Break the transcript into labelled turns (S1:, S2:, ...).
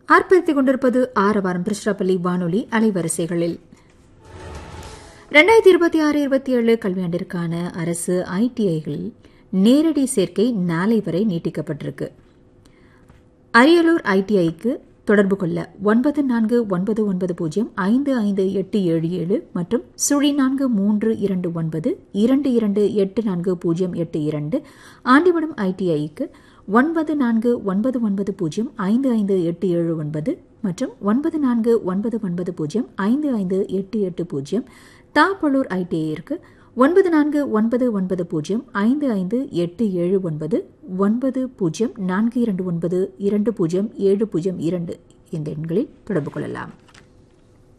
S1: ஆர்ப்பரித்துக் கொண்டிருப்பது ஆரவாரம் திருச்சிராப்பள்ளி வானொலி அலைவரிசைகளில் ரெண்டாயிரத்தி இருபத்தி ஆறு இருபத்தி ஏழு கல்வியாண்டிற்கான அரசு ஐடிஐகளில் நேரடி சேர்க்கை நாளை வரை நீட்டிக்கப்பட்டிருக்கு அரியலூர் ஐடிஐக்கு தொடர்பு கொள்ள ஒன்பது நான்கு ஒன்பது ஒன்பது பூஜ்ஜியம் ஐந்து ஐந்து எட்டு ஏழு ஏழு மற்றும் சுழி நான்கு மூன்று இரண்டு ஒன்பது இரண்டு இரண்டு எட்டு நான்கு பூஜ்ஜியம் எட்டு இரண்டு ஆண்டிவடம் ஐடிஐக்கு ஒன்பது நான்கு ஒன்பது ஒன்பது பூஜ்ஜியம் ஐந்து ஐந்து எட்டு ஏழு ஒன்பது மற்றும் ஒன்பது நான்கு ஒன்பது ஒன்பது பூஜ்ஜியம் ஐந்து ஐந்து எட்டு எட்டு பூஜ்ஜியம் தாப்பழூர் ஐடிஐக்கு ஒன்பது நான்கு ஒன்பது ஒன்பது பூஜ்ஜியம் ஐந்து ஐந்து எட்டு ஏழு ஒன்பது ஒன்பது பூஜ்ஜியம் நான்கு இரண்டு ஒன்பது இரண்டு பூஜ்ஜியம் ஏழு பூஜ்ஜியம் இரண்டு இந்த எண்களில் தொடர்பு கொள்ளலாம்